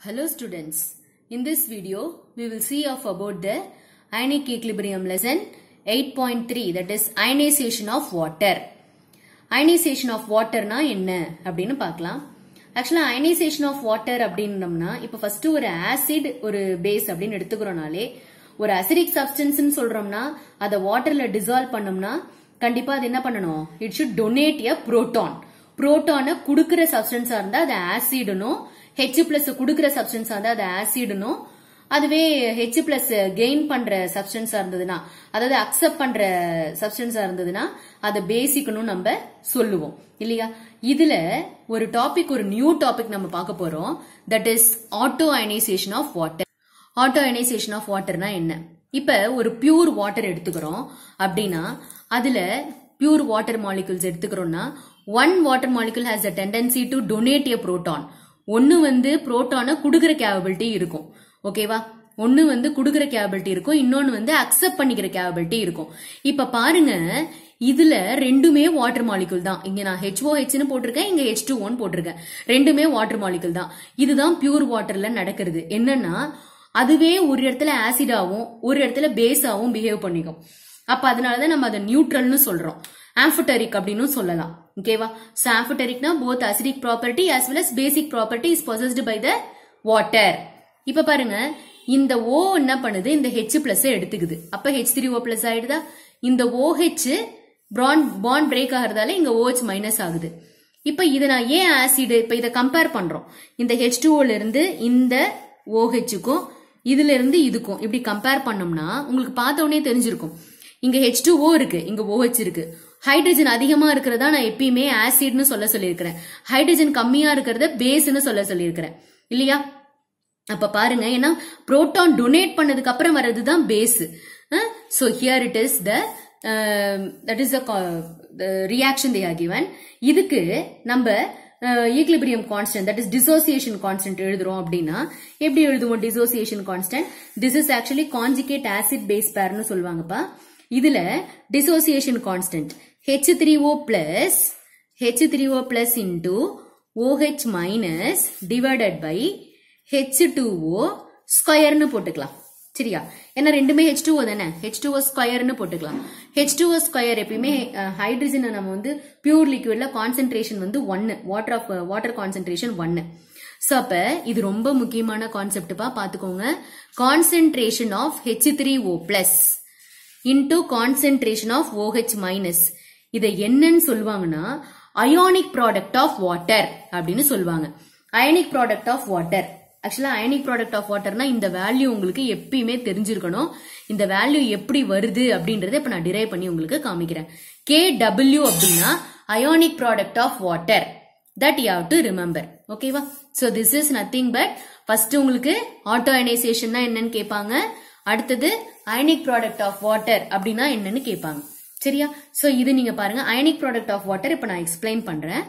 Hello students. In this video, we will see of about the ionic equilibrium lesson 8.3 that is ionization of water. ionization of waterனா என்ன அப்படின்னு பார்க்கலாம் ஆக்சுவலா ionization of water அப்படின்னம்னா இப்ப first ஒரு acid ஒரு base அப்படின்னு எடுத்துக்கிறோம்னாலே ஒரு அசிடிக் சப்ஸ்டன்ஸ்னு சொல்றோம்னா அதை வாட்டர்ல டிசால்வ் பண்ணோம்னா கண்டிப்பா அது என்ன பண்ணணும் it should donate a proton புரோட்டானை குடுக்கிற சப்ஸ்டன்ஸா இருந்தா அது ஆசிடுனும் ஹெச் பிளஸ் குடுக்கிற சப்ஸ்டன்ஸா இருந்தா அது ஆசிடுனும் அதுவே ஹெச் பிளஸ் கெயின் பண்ற சப்ஸ்டன்ஸா இருந்ததுன்னா அதாவது அக்செப்ட் பண்ற சப்ஸ்டன்ஸா இருந்ததுன்னா அதை பேசிக்கணும் நம்ம சொல்லுவோம் இல்லையா இதுல ஒரு டாபிக் ஒரு நியூ டாபிக் நம்ம பார்க்க போறோம் that is auto ionisation of water auto ionisation of வாட்டர்னா என்ன இப்ப ஒரு பியூர் வாட்டர் எடுத்துக்கிறோம் அப்படின்னா அதுல பியூர் வாட்டர் மாலிகுல்ஸ் எடுத்துக்கிறோம்னா one water molecule has a tendency to donate a proton ஒன்னு வந்து புரோட்டானை குடுக்கிற கேபபிலிட்டி இருக்கும் ஓகேவா ஒன்னு வந்து குடுக்கிற கேபபிலிட்டி இருக்கும் இன்னொன்னு வந்து அக்செப்ட் பண்ணிக்கிற கேபபிலிட்டி இருக்கும் இப்ப பாருங்க இதுல ரெண்டுமே வாட்டர் மாலிகுல் தான் இங்க நான் ஹெச்ஓ ஹெச்னு போட்டிருக்கேன் இங்க ஹெச் டூ ஒன் போட்டிருக்கேன் ரெண்டுமே வாட்டர் மாலிகுல் தான் இதுதான் பியூர் வாட்டர்ல நடக்கிறது என்னன்னா அதுவே ஒரு இடத்துல ஆசிடாவும் ஒரு இடத்துல பேஸாவும் பிஹேவ் பண்ணிக்கும் அப்ப அதனாலதான் நம்ம அதை நியூட்ரல்னு சொல்றோம் ஆம்பிட்டரிக் அப்படின்னு சொல்லலாம் ஓகேவா சோ ஆம்பிட்டரிக்னா both acidic property as well as basic property is possessed by the water இப்ப பாருங்க இந்த ஓ என்ன பண்ணுது இந்த ஹெச் பிளஸ் எடுத்துக்குது அப்ப ஹெச் த்ரீ ஓ பிளஸ் ஆயிடுதா இந்த ஓஹெச் பாண்ட் பாண்ட் பிரேக் ஆகிறதால இங்க ஓஹெச் மைனஸ் ஆகுது இப்ப இதை நான் ஏன் ஆசிட் இப்ப இதை கம்பேர் பண்றோம் இந்த ஹெச் டூல இருந்து இந்த ஓஹெச்சுக்கும் இதுல இருந்து இதுக்கும் இப்படி கம்பேர் பண்ணோம்னா உங்களுக்கு பார்த்த உடனே தெரிஞ்சிருக்கும் இங்க ஹெச் டூ ஓ இருக்கு இங்க ஓஹெச் இருக்கு ஹைட்ரஜன் அதிகமா இருக்கிறதா நான் எப்பயுமே ஆசிட்னு சொல்ல சொல்லியிருக்கிறேன் ஹைட்ரஜன் கம்மியா இருக்கிறத பேஸ்னு சொல்ல சொல்லியிருக்கிறேன் இல்லையா அப்ப பாருங்க ஏன்னா புரோட்டான் டொனேட் பண்ணதுக்கு அப்புறம் வர்றதுதான் base so here it is the that is the reaction they are given இதுக்கு நம்ம equilibrium constant that is dissociation constant எழுதுறோம் அப்படின்னா எப்படி எழுதுவோம் dissociation constant this is actually conjugate acid base பேர்னு சொல்லுவாங்கப்பா இதுல dissociation constant H three O plus H three O plus into OH minus divided by H two O ஸ்கொயர்னு போட்டுக்கலாம் சரியா ஏன்னா ரெண்டுமே ஹெச் டூ தானே ஹெச் டூ ஸ்கொயர்னு போட்டுக்கலாம் ஹெச் டூ ஸ்கொயர் எப்பயுமே ஹைட்ரஜனை நம்ம வந்து பியூர் லிக்விட்ல கான்சென்ட்ரேஷன் வந்து ஒன்னு வாட்டர் ஆஃப் வாட்டர் கான்சென்ட்ரேஷன் ஒன்னு ஸோ அப்ப இது ரொம்ப முக்கியமான கான்செப்ட்பா பாத்துக்கோங்க concentration of H three O plus into concentration of OH minus இதை என்னன்னு சொல்லுவாங்கன்னா அயானிக் ப்ராடக்ட் ஆஃப் வாட்டர் அப்படின்னு சொல்லுவாங்க அயனிக் ப்ராடக்ட் ஆஃப் வாட்டர் ஆக்சுவலா அயனிக் ப்ராடக்ட் ஆஃப் வாட்டர்னா இந்த வேல்யூ உங்களுக்கு எப்பயுமே தெரிஞ்சிருக்கணும் இந்த வேல்யூ எப்படி வருது அப்படின்றத இப்ப நான் டிரைவ் பண்ணி உங்களுக்கு காமிக்கிறேன் கே டபிள்யூ அப்படின்னா ionic product of water that you have to remember ஓகேவா so this is nothing but first உங்களுக்கு ஆட்டோ அயனைசேஷன்னா என்னன்னு கேட்பாங்க அடுத்தது அயனிக் ப்ராடக்ட் ஆஃப் வாட்டர் அப்படின்னா என்னன்னு கேட்பாங்க சரியா சோ இது நீங்க பாருங்க அயனிக் ப்ராடக்ட் ஆஃப் வாட்டர் இப்ப நான் எக்ஸ்பிளைன் பண்றேன்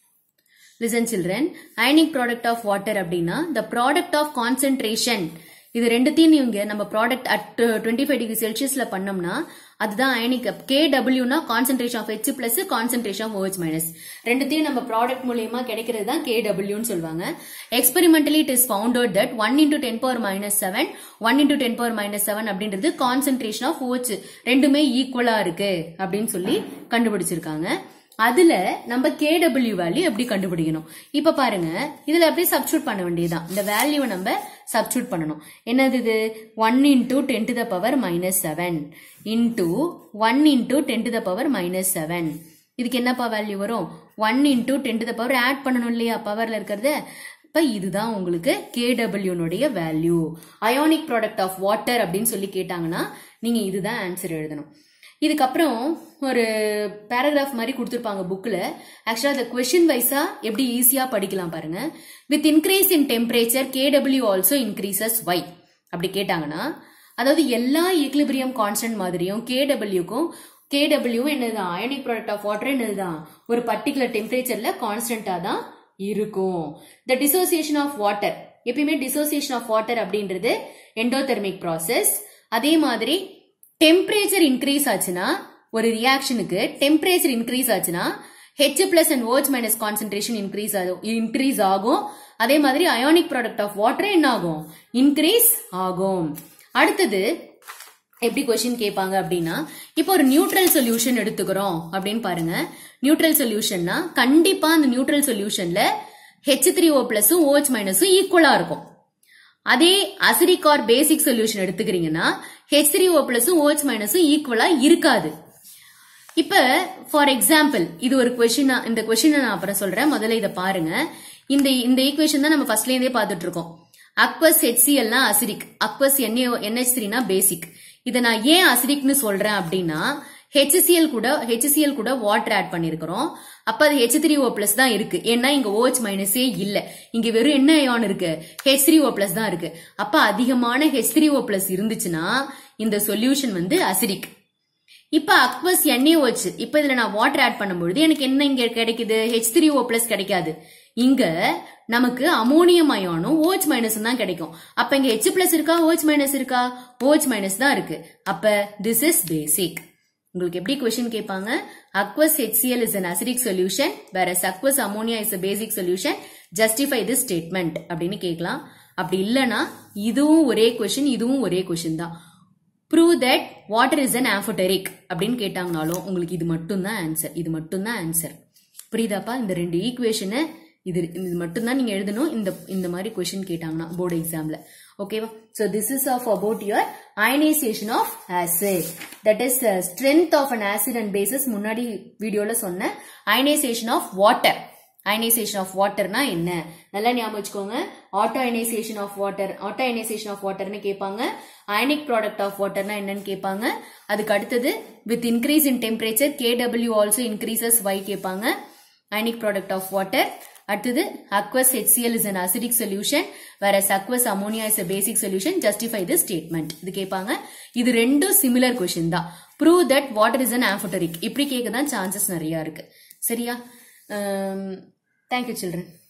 listen children ionic product of water அப்படின்னா த ப்ராடக்ட் ஆஃப் கான்சென்ட்ரேஷன் இது ரெண்டுத்தையும் நீங்க நம்ம product at twenty five degree செல்சியஸ்ல பண்ணோம்னா அதுதான் அயனிக் கே டபிள்யூனா concentration of H plus concentration of OH minus ரெண்டுத்தையும் நம்ம ப்ராடக்ட் மூலியமா கிடைக்கிறது தான் கே டபிள்யூன்னு சொல்லுவாங்க experimentally it is found out that one into ten power minus seven one into ten power minus seven அப்படின்றது கான்சென்ட்ரேஷன் ஆஃப் ஓஹெச் ரெண்டுமே ஈக்குவலா இருக்கு அப்படின்னு சொல்லி கண்டுபிடிச்சிருக்காங்க அதுல நம்ம கேடபிள்யூ வேல்யூ எப்படி கண்டுபிடிக்கணும் இப்ப பாருங்க இதுல அப்படியே சப்ஸ்டியூட் பண்ண வேண்டியதுதான் இந்த வேல்யூவை நம்ம சப்ஸ்டியூட் பண்ணணும் என்னது இது one into ten to the power minus seven into one into ten to the power minus seven இதுக்கு என்னப்பா வேல்யூ வரும் one into ten to the power add பண்ணணும் இல்லையா பவர்ல இருக்கிறது இப்ப இதுதான் உங்களுக்கு கேடபிள்யூனுடைய value ionic product of water அப்படின்னு சொல்லி கேட்டாங்கன்னா நீங்க இதுதான் ஆன்சர் எழுதணும் இதுக்கப்புறம் ஒரு பேராகிராஃப் மாதிரி கொடுத்துருப்பாங்க புக்ல ஆக்சுவலா அந்த கொஸ்டின் வைஸா எப்படி ஈஸியா படிக்கலாம் பாருங்க with increase in temperature K W also increases why அப்படி கேட்டாங்கன்னா அதாவது எல்லா ஈக்லிபிரியம் கான்ஸ்டன்ட் மாதிரியும் கேடபிள்யூக்கும் கேடபிள்யூ என்னதுதான் அயனிக் ப்ராடக்ட் ஆஃப் வாட்டர் என்னதுதான் ஒரு பர்டிகுலர் டெம்பரேச்சர்ல கான்ஸ்டன்டா தான் இருக்கும் த டிசோசியேஷன் ஆஃப் வாட்டர் எப்பயுமே டிசோசியேஷன் ஆஃப் வாட்டர் அப்படின்றது எண்டோதெர்மிக் ப்ராசஸ் அதே மாதிரி டெம்பரேச்சர் இன்க்ரீஸ் ஆச்சுன்னா ஒரு ரியாக்ஷனுக்கு டெம்பரேச்சர் இன்க்ரீஸ் ஆச்சுன்னா H plus and OH minus concentration increase ஆகும் இன்க்ரீஸ் ஆகும் அதே மாதிரி அயானிக் ப்ராடக்ட் ஆஃப் வாட்டர் என்ன ஆகும் இன்க்ரீஸ் ஆகும் அடுத்தது எப்படி கொஸ்டின் கேட்பாங்க அப்படின்னா இப்போ ஒரு நியூட்ரல் சொல்யூஷன் எடுத்துக்கிறோம் அப்படின்னு பாருங்க நியூட்ரல் சொல்யூஷன்னா கண்டிப்பா அந்த நியூட்ரல் சொல்யூஷன்ல ஹெச் த்ரீ ஓ பிளஸும் ஓச் மைனஸும் ஈக்குவலா இருக்கும் அதே அசிடிக் ஆர் பேசிக் சொல்யூஷன் எடுத்துக்கிறீங்கன்னா ஹெச் த்ரீ ஓ பிளஸும் ஓச் மைனஸும் ஈக்குவலா இருக்காது இப்ப ஃபார் எக்ஸாம்பிள் இது ஒரு கொஸ்டின் இந்த கொஸ்டின் நான் அப்புறம் சொல்றேன் முதல்ல இதை பாருங்க இந்த இந்த ஈக்குவேஷன் தான் நம்ம ஃபர்ஸ்ட்ல இருந்தே பார்த்துட்டு இருக்கோம் அக்வஸ் ஹெச்சிஎல்னா அசிடிக் அக்வஸ் என்ஏ என்ஹெச் த்ரீனா பேசிக் இதை நான் ஏன் அசிடிக்னு சொல்றேன் அப்படின்னா ஹெச்சிஎல் கூட ஹெச்சிஎல் கூட வாட்டர் ஆட் பண்ணிருக்கிறோம் அப்ப அது ஹெச் த்ரீ ஓ பிளஸ் தான் இருக்கு ஏன்னா இங்க ஓச் மைனஸே இல்ல இங்க வெறும் என்ன அயான் இருக்கு ஹெச் த்ரீ ஓ பிளஸ் தான் இருக்கு அப்ப அதிகமான ஹெச் த்ரீ ஓ பிளஸ் இருந்துச்சுன்னா இந்த சொல்யூஷன் வந்து அசிடிக் இப்ப அக்வஸ் என்ஏஓச் இப்ப இதுல நான் வாட்டர் ஆட் பண்ணும்பொழுது எனக்கு என்ன இங்க கிடைக்குது ஹெச் த்ரீ ஓ பிளஸ் கிடைக்காது இங்க நமக்கு அமோனியம் அயானும் ஓச் மைனஸ் தான் கிடைக்கும் அப்ப இங்க ஹெச் பிளஸ் இருக்கா ஓச் மைனஸ் இருக்கா ஓச் மைனஸ் தான் இருக்கு அப்ப திஸ் இஸ் பேசிக் உங்களுக்கு எப்படி கொஸ்டின் கேட்பாங்க aqueous HCl is an acidic solution whereas aqueous ammonia is a basic solution justify this statement அப்படின்னு கேட்கலாம் அப்படி இல்லனா இதுவும் ஒரே கொஸ்டின் இதுவும் ஒரே கொஸ்டின் தான் prove that water is an amphoteric அப்படின்னு கேட்டாங்கனாலும் உங்களுக்கு இது மட்டும் தான் ஆன்சர் இது மட்டும் தான் ஆன்சர் புரியுதாப்பா இந்த ரெண்டு ஈக்குவேஷனை இது இது மட்டும்தான் நீங்க எழுதணும் இந்த இந்த மாதிரி கொஸ்டின் கேட்டாங்கன்னா போர்டு எக்ஸாம்ல ஓகேவா so this is of about your ionisation of acid that is strength of an acid and bases முன்னாடி வீடியோல சொன்ன ionisation of water ionisation of வாட்டர்னா என்ன நல்லா ஞாபகம் வச்சுக்கோங்க auto ionisation of water auto ionisation of வாட்டர்னு கேட்பாங்க அயனிக் ப்ராடக்ட் ஆஃப் வாட்டர்னா என்னன்னு கேட்பாங்க அதுக்கு அடுத்தது with increase in temperature K W also increases why கேட்பாங்க அயனிக் ப்ராடக்ட் ஆஃப் வாட்டர் அடுத்தது aqueous HCl is an acidic solution whereas aqueous ammonia is a basic solution justify this statement இது கேட்பாங்க இது ரெண்டும் சிமிலர் கொஸ்டின் தான் prove that water is an amphoteric இப்படி கேட்க தான் சான்சஸ் நிறைய இருக்கு சரியா தேங்க்யூ சில்ட்ரன்